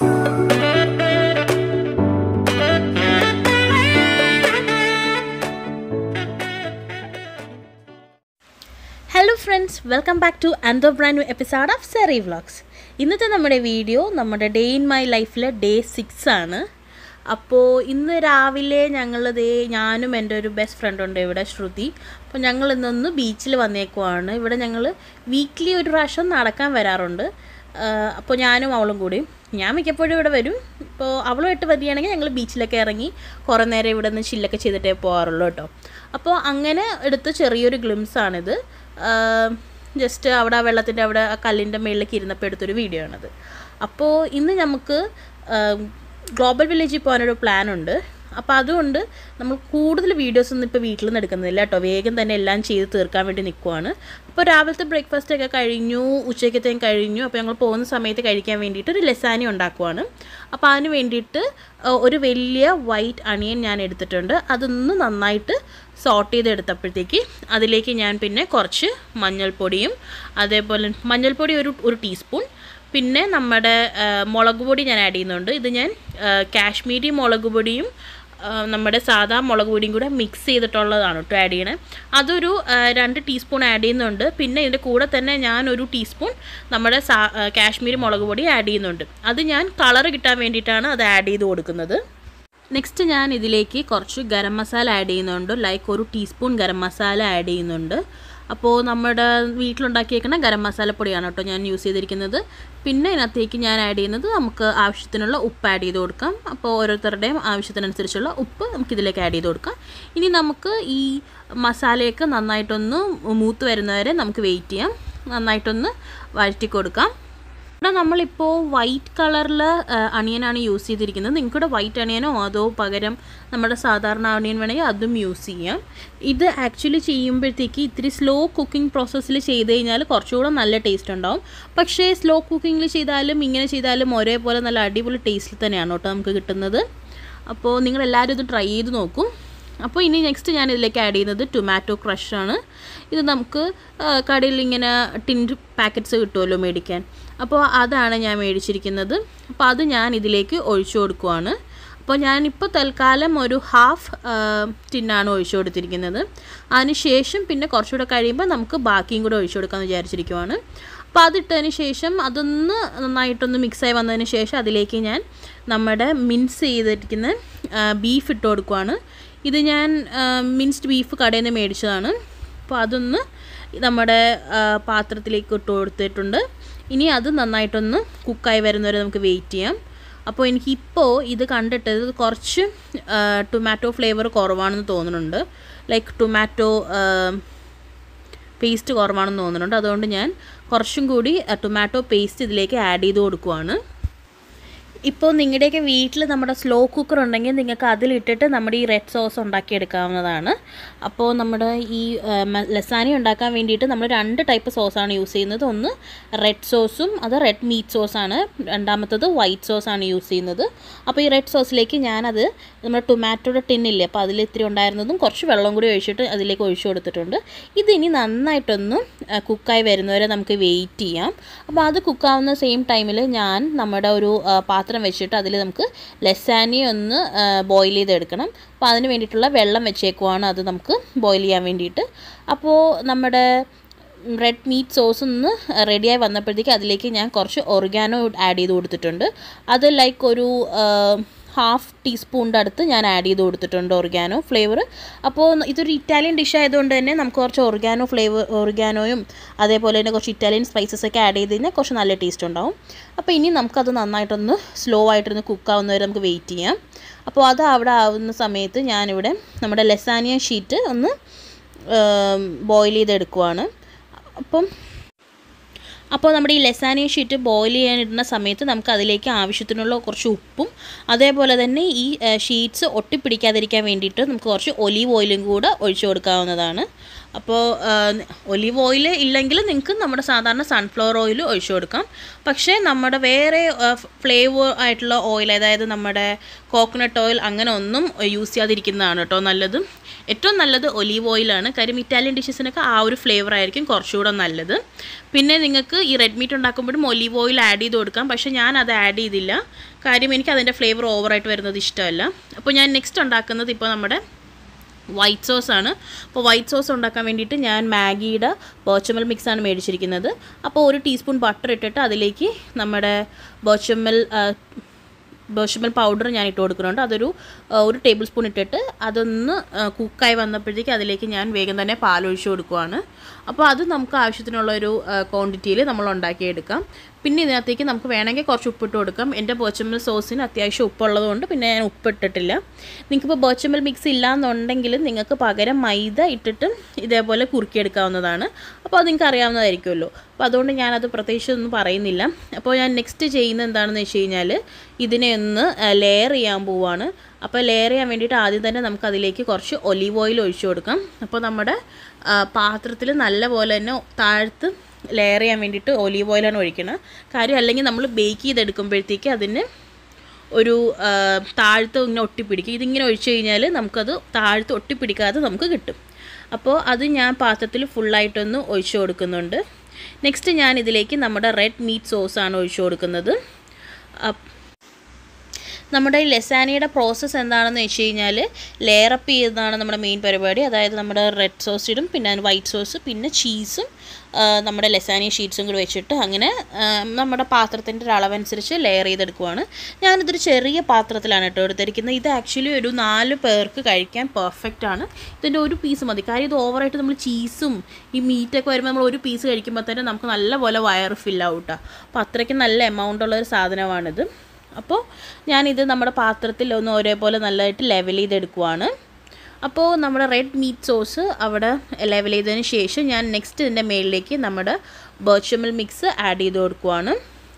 hello friends welcome back to അൻഡോ brand new episode of സെറി vlogs ഇന്നത്തെ നമ്മുടെ വീഡിയോ നമ്മുടെ ഡേ ഇൻ മൈ ലൈഫിലെ ഡേ സിക്സ് ആണ് അപ്പോൾ ഇന്ന് രാവിലെ ഞങ്ങൾ ദേ ഞാനും എൻ്റെ ഒരു ബെസ്റ്റ് ഫ്രണ്ട് ഉണ്ട് ഇവിടെ ശ്രുതി അപ്പോൾ ഞങ്ങൾ ഇന്നൊന്ന് ബീച്ചിൽ വന്നേക്കുവാണ് ഇവിടെ ഞങ്ങൾ വീക്ക്ലി ഒരു പ്രാവശ്യം നടക്കാൻ വരാറുണ്ട് അപ്പോൾ ഞാനും അവളും കൂടി ഞാൻ മിക്കപ്പോഴും ഇവിടെ വരും ഇപ്പോൾ അവളുമായിട്ട് വരികയാണെങ്കിൽ ഞങ്ങൾ ബീച്ചിലൊക്കെ ഇറങ്ങി കുറേ നേരം ഇവിടെ നിന്ന് ചില്ലൊക്കെ ചെയ്തിട്ടേ പോകാറുള്ളൂ കേട്ടോ അപ്പോൾ അങ്ങനെ എടുത്ത ചെറിയൊരു ഗ്ലിംസാണിത് ജസ്റ്റ് അവിടെ ആ വെള്ളത്തിൻ്റെ അവിടെ ആ കല്ലിൻ്റെ മുകളിലേക്ക് ഇരുന്നപ്പോൾ എടുത്തൊരു വീഡിയോ ആണത് അപ്പോൾ ഇന്ന് നമുക്ക് ഗ്ലോബൽ വില്ലേജിൽ പോകാനൊരു പ്ലാൻ ഉണ്ട് അപ്പോൾ അതുകൊണ്ട് നമ്മൾ കൂടുതൽ വീഡിയോസ് ഒന്നും ഇപ്പോൾ വീട്ടിൽ നിന്ന് എടുക്കുന്നില്ല കേട്ടോ വേഗം തന്നെ എല്ലാം ചെയ്ത് തീർക്കാൻ വേണ്ടി നിൽക്കുവാണ് അപ്പോൾ രാവിലത്തെ ബ്രേക്ക്ഫാസ്റ്റ് ഒക്കെ കഴിഞ്ഞു ഉച്ചയ്ക്കത്തേയും കഴിഞ്ഞു അപ്പോൾ ഞങ്ങൾ പോകുന്ന സമയത്ത് കഴിക്കാൻ വേണ്ടിയിട്ട് ഒരു ലെസാനി ഉണ്ടാക്കുവാണ് അപ്പോൾ അതിന് വേണ്ടിയിട്ട് ഒരു വലിയ വൈറ്റ് അണിയൻ ഞാൻ എടുത്തിട്ടുണ്ട് അതൊന്ന് നന്നായിട്ട് സോട്ട് ചെയ്തെടുത്തപ്പോഴത്തേക്ക് അതിലേക്ക് ഞാൻ പിന്നെ കുറച്ച് മഞ്ഞൾപ്പൊടിയും അതേപോലെ മഞ്ഞൾപ്പൊടി ഒരു ഒരു ടീസ്പൂൺ പിന്നെ നമ്മുടെ മുളക് പൊടി ഞാൻ ആഡ് ചെയ്യുന്നുണ്ട് ഇത് ഞാൻ കാശ്മീരി മുളക് പൊടിയും നമ്മുടെ സാധാ മുളക് പൊടിയും കൂടെ മിക്സ് ചെയ്തിട്ടുള്ളതാണ് കേട്ടോ ആഡ് ചെയ്യണേ അതൊരു രണ്ട് ടീസ്പൂൺ ആഡ് ചെയ്യുന്നുണ്ട് പിന്നെ ഇതിൻ്റെ കൂടെ തന്നെ ഞാൻ ഒരു ടീസ്പൂൺ നമ്മുടെ സാ കാശ്മീരി മുളക് പൊടി ആഡ് ചെയ്യുന്നുണ്ട് അത് ഞാൻ കളർ കിട്ടാൻ വേണ്ടിയിട്ടാണ് അത് ആഡ് ചെയ്ത് കൊടുക്കുന്നത് നെക്സ്റ്റ് ഞാൻ ഇതിലേക്ക് കുറച്ച് ഗരം മസാല ആഡ് ചെയ്യുന്നുണ്ട് ലൈക്ക് ഒരു ടീസ്പൂൺ ഗരം മസാല ആഡ് ചെയ്യുന്നുണ്ട് അപ്പോൾ നമ്മുടെ വീട്ടിലുണ്ടാക്കിയേക്കുന്ന ഗരം മസാലപ്പൊടിയാണ് കേട്ടോ ഞാൻ യൂസ് ചെയ്തിരിക്കുന്നത് പിന്നെ ഇതിനകത്തേക്ക് ഞാൻ ആഡ് ചെയ്യുന്നത് നമുക്ക് ആവശ്യത്തിനുള്ള ഉപ്പ് ആഡ് ചെയ്ത് കൊടുക്കാം അപ്പോൾ ഓരോരുത്തരുടെയും ആവശ്യത്തിനനുസരിച്ചുള്ള ഉപ്പ് നമുക്കിതിലേക്ക് ആഡ് ചെയ്ത് കൊടുക്കാം ഇനി നമുക്ക് ഈ മസാലയൊക്കെ നന്നായിട്ടൊന്ന് മൂത്ത് വരുന്നവരെ നമുക്ക് വെയിറ്റ് ചെയ്യാം നന്നായിട്ടൊന്ന് വഴറ്റി കൊടുക്കാം ഇവിടെ നമ്മളിപ്പോൾ വൈറ്റ് കളറിൽ അണിയനാണ് യൂസ് ചെയ്തിരിക്കുന്നത് നിങ്ങൾക്കിവിടെ വൈറ്റ് അണിയനോ അതോ പകരം നമ്മുടെ സാധാരണ അണിയൻ വേണമെങ്കിൽ അതും യൂസ് ചെയ്യാം ഇത് ആക്ച്വലി ചെയ്യുമ്പോഴത്തേക്ക് ഇത്തിരി സ്ലോ കുക്കിംഗ് പ്രോസസ്സിൽ ചെയ്ത് കഴിഞ്ഞാൽ കുറച്ചുകൂടെ നല്ല ടേസ്റ്റ് ഉണ്ടാവും പക്ഷേ സ്ലോ കുക്കിങ്ങിൽ ചെയ്താലും ഇങ്ങനെ ചെയ്താലും ഒരേപോലെ നല്ല അടിപൊളി ടേസ്റ്റിൽ തന്നെയാണ് കേട്ടോ നമുക്ക് കിട്ടുന്നത് അപ്പോൾ നിങ്ങളെല്ലാവരും ഇത് ട്രൈ ചെയ്ത് നോക്കും അപ്പോൾ ഇനി നെക്സ്റ്റ് ഞാൻ ഇതിലേക്ക് ആഡ് ചെയ്യുന്നത് ടൊമാറ്റോ ക്രഷാണ് ഇത് നമുക്ക് കടയിൽ ഇങ്ങനെ ടിൻ പാക്കറ്റ്സ് കിട്ടുമല്ലോ മേടിക്കാൻ അപ്പോൾ അതാണ് ഞാൻ മേടിച്ചിരിക്കുന്നത് അപ്പോൾ അത് ഞാൻ ഇതിലേക്ക് ഒഴിച്ചു കൊടുക്കുവാണ് അപ്പോൾ ഞാനിപ്പോൾ തൽക്കാലം ഒരു ഹാഫ് ടിന്നാണ് ഒഴിച്ചു കൊടുത്തിരിക്കുന്നത് അതിന് ശേഷം പിന്നെ കുറച്ചുകൂടെ കഴിയുമ്പോൾ നമുക്ക് ബാക്കിയും കൂടെ ഒഴിച്ചു കൊടുക്കാമെന്ന് വിചാരിച്ചിരിക്കുവാണ് അപ്പോൾ അതിട്ടതിന് ശേഷം അതൊന്ന് നന്നായിട്ടൊന്ന് മിക്സായി വന്നതിന് ശേഷം അതിലേക്ക് ഞാൻ നമ്മുടെ മിൻസ് ചെയ്തിരിക്കുന്ന ബീഫ് ഇട്ട് കൊടുക്കുവാണ് ഇത് ഞാൻ മിൻസ്ഡ് ബീഫ് കടയിൽ നിന്ന് മേടിച്ചതാണ് അപ്പോൾ അതൊന്ന് നമ്മുടെ പാത്രത്തിലേക്ക് ഇട്ട് കൊടുത്തിട്ടുണ്ട് ഇനി അത് നന്നായിട്ടൊന്ന് കുക്കായി വരുന്നവരെ നമുക്ക് വെയിറ്റ് ചെയ്യാം അപ്പോൾ എനിക്കിപ്പോൾ ഇത് കണ്ടിട്ട് ഇത് കുറച്ച് ടൊമാറ്റോ ഫ്ലേവർ കുറവാണെന്ന് തോന്നുന്നുണ്ട് ലൈക്ക് ടൊമാറ്റോ പേസ്റ്റ് കുറവാണെന്ന് തോന്നുന്നുണ്ട് അതുകൊണ്ട് ഞാൻ കുറച്ചും കൂടി ടൊമാറ്റോ പേസ്റ്റ് ഇതിലേക്ക് ആഡ് ചെയ്ത് കൊടുക്കുവാണ് ഇപ്പോൾ നിങ്ങളുടെയൊക്കെ വീട്ടിൽ നമ്മുടെ സ്ലോ കുക്കർ ഉണ്ടെങ്കിൽ നിങ്ങൾക്ക് അതിലിട്ടിട്ട് നമ്മുടെ ഈ റെഡ് സോസ് ഉണ്ടാക്കിയെടുക്കാവുന്നതാണ് അപ്പോൾ നമ്മുടെ ഈ ലസാനി ഉണ്ടാക്കാൻ വേണ്ടിയിട്ട് നമ്മൾ രണ്ട് ടൈപ്പ് സോസാണ് യൂസ് ചെയ്യുന്നത് ഒന്ന് റെഡ് സോസും അത് റെഡ് മീറ്റ് സോസാണ് രണ്ടാമത്തത് വൈറ്റ് സോസാണ് യൂസ് ചെയ്യുന്നത് അപ്പോൾ ഈ റെഡ് സോസിലേക്ക് ഞാനത് നമ്മുടെ ടൊമാറ്റോയുടെ ടിന്നില്ലേ അപ്പോൾ അതിൽ ഇത്തിരി ഉണ്ടായിരുന്നതും കുറച്ച് വെള്ളം കൂടി ഒഴിച്ചിട്ട് അതിലേക്ക് ഒഴിച്ചു കൊടുത്തിട്ടുണ്ട് ഇതിനി നന്നായിട്ടൊന്ന് കുക്കായി വരുന്നവരെ നമുക്ക് വെയിറ്റ് ചെയ്യാം അപ്പോൾ അത് കുക്കാവുന്ന സെയിം ടൈമിൽ ഞാൻ നമ്മുടെ ഒരു പാത്രം പാത്രം വെച്ചിട്ട് അതിൽ നമുക്ക് ലെസാനി ഒന്ന് ബോയിൽ ചെയ്തെടുക്കണം അപ്പോൾ അതിന് വേണ്ടിയിട്ടുള്ള വെള്ളം വെച്ചേക്കുവാണ് അത് നമുക്ക് ബോയിൽ ചെയ്യാൻ വേണ്ടിയിട്ട് അപ്പോൾ നമ്മുടെ റെഡ് മീറ്റ് സോസ് ഒന്ന് റെഡിയായി വന്നപ്പോഴത്തേക്ക് അതിലേക്ക് ഞാൻ കുറച്ച് ഒറിഗാനോ ആഡ് ചെയ്ത് കൊടുത്തിട്ടുണ്ട് അത് ലൈക്ക് ഒരു ഹാഫ് ടീസ്പൂണിൻ്റെ അടുത്ത് ഞാൻ ആഡ് ചെയ്ത് കൊടുത്തിട്ടുണ്ട് ഒറിഗാനോ ഫ്ലേവർ അപ്പോൾ ഇതൊരു ഇറ്റാലിയൻ ഡിഷ് ആയതുകൊണ്ട് തന്നെ നമുക്ക് കുറച്ച് ഒറിഗാനോ ഫ്ലേവർ ഒറിഗാനോയും അതേപോലെ തന്നെ കുറച്ച് ഇറ്റാലിയൻ സ്പൈസസ് ഒക്കെ ആഡ് ചെയ്ത് കഴിഞ്ഞാൽ കുറച്ച് നല്ല ടേസ്റ്റ് ഉണ്ടാവും അപ്പോൾ ഇനി നമുക്കത് നന്നായിട്ടൊന്ന് സ്ലോ ആയിട്ടൊന്ന് കുക്കാവുന്നവരെ നമുക്ക് വെയിറ്റ് ചെയ്യാം അപ്പോൾ അത് അവിടെ ആവുന്ന സമയത്ത് ഞാനിവിടെ നമ്മുടെ ലെസാനിയ ഷീറ്റ് ഒന്ന് ബോയിൽ ചെയ്തെടുക്കുവാണ് അപ്പം അപ്പോൾ നമ്മുടെ ഈ ലെസാനിയ ഷീറ്റ് ബോയിൽ ചെയ്യാനിടുന്ന സമയത്ത് നമുക്ക് അതിലേക്ക് ആവശ്യത്തിനുള്ള കുറച്ച് ഉപ്പും അതേപോലെ തന്നെ ഈ ഷീറ്റ്സ് ഒട്ടിപ്പിടിക്കാതിരിക്കാൻ വേണ്ടിയിട്ട് നമുക്ക് കുറച്ച് ഒലീവ് ഓയിലും കൂടെ ഒഴിച്ചു കൊടുക്കാവുന്നതാണ് അപ്പോൾ ഒലീവ് ഓയിൽ ഇല്ലെങ്കിൽ നിങ്ങൾക്ക് നമ്മുടെ സാധാരണ സൺഫ്ലവർ ഓയിൽ ഒഴിച്ചു കൊടുക്കാം പക്ഷേ നമ്മുടെ വേറെ ഫ്ലേവർ ആയിട്ടുള്ള ഓയിൽ അതായത് നമ്മുടെ കോക്കനട്ട് ഓയിൽ അങ്ങനെ ഒന്നും യൂസ് ചെയ്യാതിരിക്കുന്നതാണ് കേട്ടോ നല്ലത് ഏറ്റവും നല്ലത് ഒലീവ് ഓയിലാണ് കാര്യം ഇറ്റാലിയൻ ഡിഷസിനൊക്കെ ആ ഒരു ഫ്ലേവർ ആയിരിക്കും കുറച്ചുകൂടെ നല്ലത് പിന്നെ നിങ്ങൾക്ക് ഈ റെഡ് മീറ്റ് ഉണ്ടാക്കുമ്പോഴും ഒലീവ് ഓയിൽ ആഡ് ചെയ്ത് കൊടുക്കാം പക്ഷേ ഞാൻ അത് ആഡ് ചെയ്തില്ല കാര്യം എനിക്ക് അതിൻ്റെ ഫ്ലേവർ ഓവറായിട്ട് വരുന്നത് ഇഷ്ടമല്ല അപ്പോൾ ഞാൻ നെക്സ്റ്റ് ഉണ്ടാക്കുന്നത് ഇപ്പോൾ നമ്മുടെ വൈറ്റ് സോസ് ആണ് അപ്പോൾ വൈറ്റ് സോസ് ഉണ്ടാക്കാൻ വേണ്ടിയിട്ട് ഞാൻ മാഗിയുടെ ബോച്ചമൽ മിക്സാണ് മേടിച്ചിരിക്കുന്നത് അപ്പോൾ ഒരു ടീസ്പൂൺ ബട്ടർ ഇട്ടിട്ട് അതിലേക്ക് നമ്മുടെ ബോച്ചമൽ ബോച്ചമൽ പൗഡർ ഞാൻ ഇട്ട് കൊടുക്കുന്നുണ്ട് അതൊരു ആ, ഒരു ടേബിൾ സ്പൂൺ ഇട്ടിട്ട് അതൊന്ന് ആ, കുക്കായി വന്നപ്പോഴത്തേക്ക് അതിലേക്ക് ഞാൻ വേഗം തന്നെ പാലൊഴിച്ച് കൊടുക്കുവാണ് അപ്പോൾ അത് നമുക്ക് ആവശ്യത്തിനുള്ള ഒരു ക്വാണ്ടിറ്റിയിൽ നമ്മൾ ഉണ്ടാക്കിയെടുക്കാം പിന്നെ ഇതിനകത്തേക്ക് നമുക്ക് വേണമെങ്കിൽ കുറച്ച് ഉപ്പിട്ട് കൊടുക്കാം എൻ്റെ ബോച്ചമ്മൽ സോസിന് അത്യാവശ്യം ഉപ്പുള്ളതുകൊണ്ട് പിന്നെ ഞാൻ ഉപ്പിട്ടിട്ടില്ല നിങ്ങൾക്കിപ്പോൾ ബോച്ചമ്മൽ മിക്സ് ഇല്ലാന്നുണ്ടെങ്കിൽ നിങ്ങൾക്ക് പകരം മൈദ ഇട്ടിട്ട് ഇതേപോലെ കുറുക്കിയെടുക്കാവുന്നതാണ് അപ്പോൾ അത് നിങ്ങൾക്ക് അറിയാവുന്നതായിരിക്കുമല്ലോ അപ്പോൾ അതുകൊണ്ട് ഞാനത് പ്രത്യേകിച്ച് ഒന്നും പറയുന്നില്ല അപ്പോൾ ഞാൻ നെക്സ്റ്റ് ചെയ്യുന്നത് എന്താണെന്ന് വെച്ച് കഴിഞ്ഞാൽ ഇതിനെ ഒന്ന് ലെയർ ചെയ്യാൻ പോവാണ് അപ്പോൾ ലെയർ ചെയ്യാൻ വേണ്ടിയിട്ട് ആദ്യം തന്നെ നമുക്ക് അതിലേക്ക് കുറച്ച് ഒലീവ് ഓയിൽ ഒഴിച്ചു കൊടുക്കാം അപ്പോൾ നമ്മുടെ പാത്രത്തിൽ നല്ല പോലെ തന്നെ താഴ്ത്ത് ലെയർ ചെയ്യാൻ വേണ്ടിയിട്ട് ഒലീവ് ഓയിലാണ് ഒഴിക്കുന്നത് കാര്യം അല്ലെങ്കിൽ നമ്മൾ ബേക്ക് ചെയ്തെടുക്കുമ്പോഴത്തേക്ക് അതിന് ഒരു ആ, താഴത്ത് ഇങ്ങനെ ഒട്ടിപ്പിടിക്കും ഇതിങ്ങനെ ഒഴിച്ചു കഴിഞ്ഞാൽ നമുക്കത് താഴത്ത് ഒട്ടിപ്പിടിക്കാതെ നമുക്ക് കിട്ടും അപ്പോൾ അത് ഞാൻ പാത്രത്തിൽ ഫുള്ളായിട്ടൊന്ന് ഒഴിച്ചു കൊടുക്കുന്നുണ്ട് നെക്സ്റ്റ് ഞാൻ ഇതിലേക്ക് നമ്മുടെ റെഡ് മീറ്റ് സോസാണ് ഒഴിച്ചു കൊടുക്കുന്നത് അപ്പ് നമ്മുടെ ഈ ലെസാനിയുടെ പ്രോസസ്സ് എന്താണെന്ന് വെച്ച് കഴിഞ്ഞാൽ ലെയറപ്പ് ചെയ്യുന്നതാണ് നമ്മുടെ മെയിൻ പരിപാടി അതായത് നമ്മുടെ റെഡ് സോസ് ഇടും പിന്നെ വൈറ്റ് സോസ് പിന്നെ ചീസും ആ, നമ്മുടെ ലെസാനിയ ഷീറ്റ്സും കൂടി വെച്ചിട്ട് അങ്ങനെ ആ, നമ്മുടെ പാത്രത്തിൻ്റെ ഒരു അളവനുസരിച്ച് ലെയർ ചെയ്തെടുക്കുവാണ് ഞാനിതൊരു ചെറിയ പാത്രത്തിലാണ് കേട്ടോ എടുത്തിരിക്കുന്നത് ഇത് ആക്ച്വലി ഒരു നാല് പേർക്ക് കഴിക്കാൻ പെർഫെക്റ്റ് ആണ് ഇതിൻ്റെ ഒരു പീസ് മതി കാര്യം ഇത് ഓവറായിട്ട് നമ്മൾ ചീസും ഈ മീറ്റൊക്കെ വരുമ്പോൾ നമ്മൾ ഒരു പീസ് കഴിക്കുമ്പോൾ തന്നെ നമുക്ക് നല്ലപോലെ വയറ് ഫില്ലാവും കേട്ടോ അപ്പോൾ അത്രയ്ക്ക് നല്ല എമൗണ്ട് ഉള്ള ഒരു സാധനമാണിത് അപ്പോൾ ഞാനിത് നമ്മുടെ പാത്രത്തിൽ ഒന്ന് ഒരേപോലെ നല്ലതായിട്ട് ലെവൽ ചെയ്തെടുക്കുവാണ് അപ്പോൾ നമ്മുടെ റെഡ് മീറ്റ് സോസ് അവിടെ ലെവൽ ചെയ്തതിന് ശേഷം ഞാൻ നെക്സ്റ്റ് ഇതിൻ്റെ മേളിലേക്ക് നമ്മുടെ ബർച്ചമൽ മിക്സ് ആഡ് ചെയ്ത് കൊടുക്കുവാണ്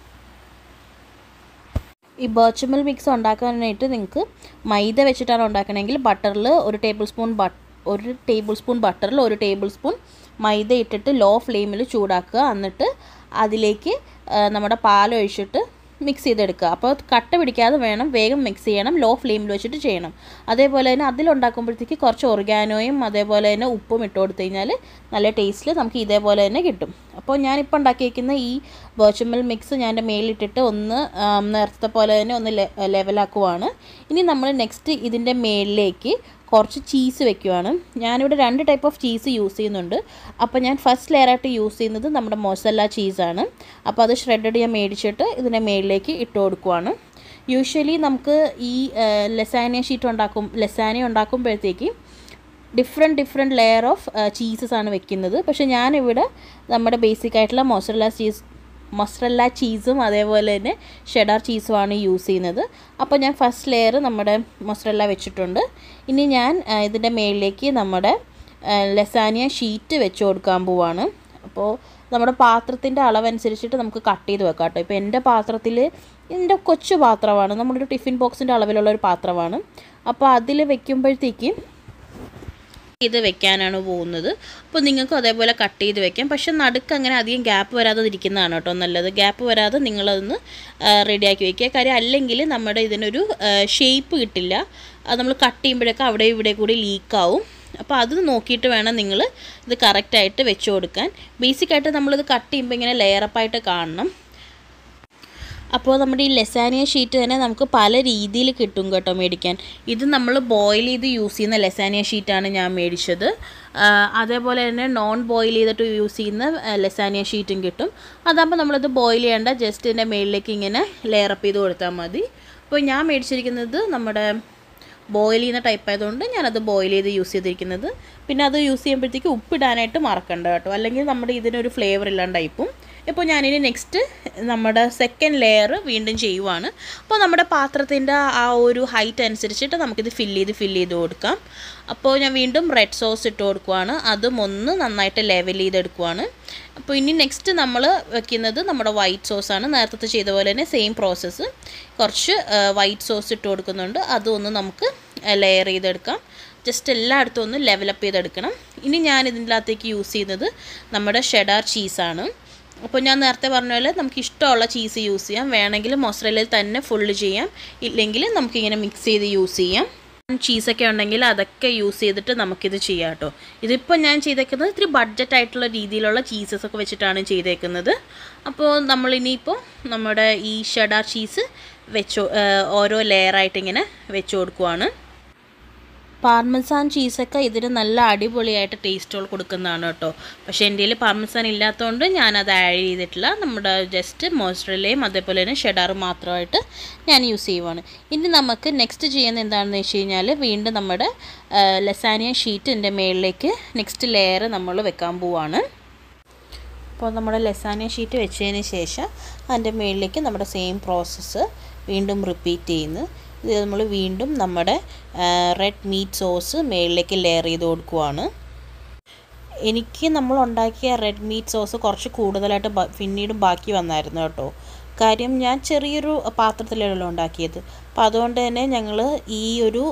ഈ ബർച്ചമൽ മിക്സ് ഉണ്ടാക്കാനായിട്ട് നിങ്ങൾക്ക് മൈദ വെച്ചിട്ടാണ് ഉണ്ടാക്കണമെങ്കിൽ ബട്ടറിൽ ഒരു ടേബിൾ സ്പൂൺ ബട്ട് ഒരു ടേബിൾ സ്പൂൺ ബട്ടറിൽ ഒരു ടേബിൾ സ്പൂൺ മൈദ ഇട്ടിട്ട് ലോ ഫ്ലെയിമിൽ ചൂടാക്കുക എന്നിട്ട് അതിലേക്ക് ആ, നമ്മുടെ പാലൊഴിച്ചിട്ട് മിക്സ് ചെയ്തെടുക്കുക അപ്പോൾ കട്ട പിടിക്കാതെ വേണം വേഗം മിക്സ് ചെയ്യണം ലോ ഫ്ലെയിമിൽ വെച്ചിട്ട് ചെയ്യണം അതേപോലെ തന്നെ അതിലുണ്ടാക്കുമ്പോഴത്തേക്ക് കുറച്ച് ഒർഗാനോയും അതേപോലെ തന്നെ ഉപ്പും ഇട്ട് കൊടുത്തു കഴിഞ്ഞാൽ നല്ല ടേസ്റ്റിൽ നമുക്ക് ഇതേപോലെ തന്നെ കിട്ടും അപ്പോൾ ഞാനിപ്പോൾ ഉണ്ടാക്കിയിരിക്കുന്ന ഈ ബോച്ചമൽ മിക്സ് ഞാൻ എൻ്റെ മേലിട്ടിട്ട് ഒന്ന് ആം, നേരത്തെ പോലെ തന്നെ ഒന്ന് ലെ- ലെവലാക്കുവാണ് ഇനി നമ്മൾ നെക്സ്റ്റ് ഇതിൻ്റെ മേളിലേക്ക് കുറച്ച് ചീസ് വെക്കുവാണ് ഞാനിവിടെ രണ്ട് ടൈപ്പ് ഓഫ് ചീസ് യൂസ് ചെയ്യുന്നുണ്ട് അപ്പോൾ ഞാൻ ഫസ്റ്റ് ലെയറായിട്ട് യൂസ് ചെയ്യുന്നത് നമ്മുടെ മൊസല്ല ചീസാണ് അപ്പോൾ അത് ഷ്രെഡഡ് ഞാൻ മേടിച്ചിട്ട് ഇതിൻ്റെ മേളിലേക്ക് ഇട്ട് കൊടുക്കുവാണ് യൂഷ്വലി നമുക്ക് ഈ ലെസാനിയ ഷീറ്റ് ഉണ്ടാക്കും ലെസാനിയ ഉണ്ടാക്കുമ്പോഴത്തേക്ക് different different layer of cheeses ആണ് വെക്കുന്നത് പക്ഷേ ഞാനിവിടെ നമ്മുടെ ബേസിക് ആയിട്ടുള്ള മൊസറല്ല ചീസ് മൊസറല്ല ചീസും അതേപോലെ തന്നെ ഷെഡാർ ചീസുമാണ് യൂസ് ചെയ്യുന്നത് അപ്പോൾ ഞാൻ ഫസ്റ്റ് ലെയർ നമ്മുടെ മൊസറല്ല വെച്ചിട്ടുണ്ട് ഇനി ഞാൻ ആ, ഇതിൻ്റെ മേളിലേക്ക് നമ്മുടെ ലെസാനിയ ഷീറ്റ് വെച്ച് കൊടുക്കാൻ പോവാണ് അപ്പോൾ നമ്മുടെ പാത്രത്തിൻ്റെ അളവനുസരിച്ചിട്ട് നമുക്ക് കട്ട് ചെയ്ത് വെക്കാം കേട്ടോ ഇപ്പോൾ എൻ്റെ പാത്രത്തിൽ എൻ്റെ കൊച്ചു പാത്രമാണ് നമ്മുടെ ഒരു ടിഫിൻ ബോക്സിൻ്റെ അളവിലുള്ള ഒരു പാത്രമാണ് അപ്പോൾ അതിൽ വെക്കുമ്പോഴത്തേക്ക് ചെയ്ത് വെക്കാനാണ് പോകുന്നത് അപ്പോൾ നിങ്ങൾക്കും അതേപോലെ കട്ട് ചെയ്ത് വെക്കാം പക്ഷെ നടുക്ക് അങ്ങനെ അധികം ഗ്യാപ്പ് വരാതെ ഇരിക്കുന്നതാണ് കേട്ടോ നല്ലത് ഗ്യാപ്പ് വരാതെ നിങ്ങളതൊന്ന് റെഡിയാക്കി വെക്കുക കാര്യം അല്ലെങ്കിൽ നമ്മുടെ ഇതിനൊരു ഷേപ്പ് കിട്ടില്ല അത് നമ്മൾ കട്ട് ചെയ്യുമ്പോഴൊക്കെ അവിടെ ഇവിടെ കൂടി ലീക്കാവും അപ്പോൾ അത് നോക്കിയിട്ട് വേണം നിങ്ങൾ ഇത് കറക്റ്റായിട്ട് വെച്ച് കൊടുക്കാൻ ബേസിക്കായിട്ട് നമ്മളിത് കട്ട് ചെയ്യുമ്പോൾ ഇങ്ങനെ ലെയറപ്പായിട്ട് കാണണം അപ്പോൾ നമ്മുടെ ഈ ലെസാനിയ ഷീറ്റ് തന്നെ നമുക്ക് പല രീതിയിൽ കിട്ടും കേട്ടോ മേടിക്കാൻ ഇത് നമ്മൾ ബോയിൽ ചെയ്ത് യൂസ് ചെയ്യുന്ന ലെസാനിയ ഷീറ്റാണ് ഞാൻ മേടിച്ചത് ആ, അതേപോലെ തന്നെ നോൺ ബോയിൽ ചെയ്തിട്ട് യൂസ് ചെയ്യുന്ന ആ, ലെസാനിയ ഷീറ്റും കിട്ടും അതാകുമ്പോൾ നമ്മളത് ബോയിൽ ചെയ്യേണ്ട ജസ്റ്റ് ഇതിൻ്റെ മേളിലേക്ക് ഇങ്ങനെ ലെയറപ്പ് ചെയ്ത് കൊടുത്താൽ മതി അപ്പോൾ ഞാൻ മേടിച്ചിരിക്കുന്നത് നമ്മുടെ ബോയിൽ ചെയ്യുന്ന ടൈപ്പ് ആയതുകൊണ്ട് ഞാനത് ബോയിൽ ചെയ്ത് യൂസ് ചെയ്തിരിക്കുന്നത് പിന്നെ അത് യൂസ് ചെയ്യുമ്പോഴത്തേക്ക് ഉപ്പിടാനായിട്ട് മറക്കണ്ട കേട്ടോ അല്ലെങ്കിൽ നമ്മുടെ ഇതിനൊരു ഫ്ലേവർ ഇല്ലാണ്ടായിപ്പും ഇപ്പോൾ ഞാനിനി നെക്സ്റ്റ് നമ്മുടെ സെക്കൻഡ് ലെയർ വീണ്ടും ചെയ്യുവാണ് അപ്പോൾ നമ്മുടെ പാത്രത്തിൻ്റെ ആ ഒരു ഹൈറ്റ് അനുസരിച്ചിട്ട് നമുക്കിത് ഫില്ല് ചെയ്ത് ഫില്ല് ചെയ്ത് കൊടുക്കാം അപ്പോൾ ഞാൻ വീണ്ടും റെഡ് സോസ് ഇട്ട് കൊടുക്കുവാണ് അതും ഒന്ന് നന്നായിട്ട് ലെവൽ ചെയ്തെടുക്കുവാണ് അപ്പോൾ ഇനി നെക്സ്റ്റ് നമ്മൾ വെക്കുന്നത് നമ്മുടെ വൈറ്റ് സോസാണ് നേരത്തെ ചെയ്ത പോലെ തന്നെ സെയിം പ്രോസസ്സ് കുറച്ച് വൈറ്റ് സോസ് ഇട്ട് കൊടുക്കുന്നുണ്ട് അതും ഒന്ന് നമുക്ക് ലെയർ ചെയ്തെടുക്കാം ജസ്റ്റ് എല്ലായിടത്തും ഒന്ന് ലെവലപ്പ് ചെയ്തെടുക്കണം ഇനി ഞാൻ ഇതിൻ്റെ അകത്തേക്ക് യൂസ് ചെയ്യുന്നത് നമ്മുടെ ഷെഡാർ ചീസാണ് അപ്പോൾ ഞാൻ നേരത്തെ പറഞ്ഞ പോലെ നമുക്ക് ഇഷ്ടമുള്ള ചീസ് യൂസ് ചെയ്യാം വേണമെങ്കിൽ മൊസറലയിൽ തന്നെ ഫുള്ള് ചെയ്യാം ഇല്ലെങ്കിൽ നമുക്കിങ്ങനെ മിക്സ് ചെയ്ത് യൂസ് ചെയ്യാം ചീസൊക്കെ ഉണ്ടെങ്കിൽ അതൊക്കെ യൂസ് ചെയ്തിട്ട് നമുക്കിത് ചെയ്യാം കേട്ടോ ഇതിപ്പോൾ ഞാൻ ചെയ്തേക്കുന്നത് ഇത്തിരി ബഡ്ജറ്റ് ആയിട്ടുള്ള രീതിയിലുള്ള ചീസസ് ഒക്കെ വെച്ചിട്ടാണ് ചെയ്തേക്കുന്നത് അപ്പോൾ നമ്മളിനിയിപ്പോൾ നമ്മുടെ ഈ ഷെഡാർ ചീസ് വെച്ചോ ഓരോ ലെയറായിട്ട് ഇങ്ങനെ വെച്ച് കൊടുക്കുവാണ് പാർമസാൻ ചീസൊക്കെ ഇതിന് നല്ല അടിപൊളിയായിട്ട് ടേസ്റ്റുകൾ കൊടുക്കുന്നതാണ് കേട്ടോ പക്ഷേ എൻ്റെ കയ്യിൽ പാർമസാൻ ഇല്ലാത്തതുകൊണ്ട് ഞാനത് ആഡ് ചെയ്തിട്ടില്ല നമ്മുടെ ജസ്റ്റ് മോസ്റ്ററലയും അതേപോലെ തന്നെ ഷെഡാറും മാത്രമായിട്ട് ഞാൻ യൂസ് ചെയ്യുവാണ് ഇനി നമുക്ക് നെക്സ്റ്റ് ചെയ്യുന്ന എന്താണെന്ന് വെച്ച് കഴിഞ്ഞാൽ വീണ്ടും നമ്മുടെ ലസാനിയ ഷീറ്റിൻ്റെ മേളിലേക്ക് നെക്സ്റ്റ് ലെയർ നമ്മൾ വെക്കാൻ പോവാണ് അപ്പോൾ നമ്മുടെ ലസാനിയ ഷീറ്റ് വെച്ചതിന് ശേഷം അതിൻ്റെ മുകളിലേക്ക് നമ്മുടെ സെയിം പ്രോസസ്സ് വീണ്ടും റിപ്പീറ്റ് ചെയ്യുന്നു ഇത് നമ്മൾ വീണ്ടും നമ്മുടെ റെഡ് മീറ്റ് സോസ് മുകളിലേക്ക് ലെയർ ചെയ്ത് കൊടുക്കുവാണ് എനിക്ക് നമ്മൾ ഉണ്ടാക്കിയ റെഡ് മീറ്റ് സോസ് കുറച്ച് കൂടുതലായിട്ട് പിന്നീടും ബാക്കി വന്നായിരുന്നു കേട്ടോ കാര്യം ഞാൻ ചെറിയൊരു പാത്രത്തിലാണല്ലോ ഉണ്ടാക്കിയത് അപ്പോൾ അതുകൊണ്ട് തന്നെ ഞങ്ങൾ ഈ ഒരു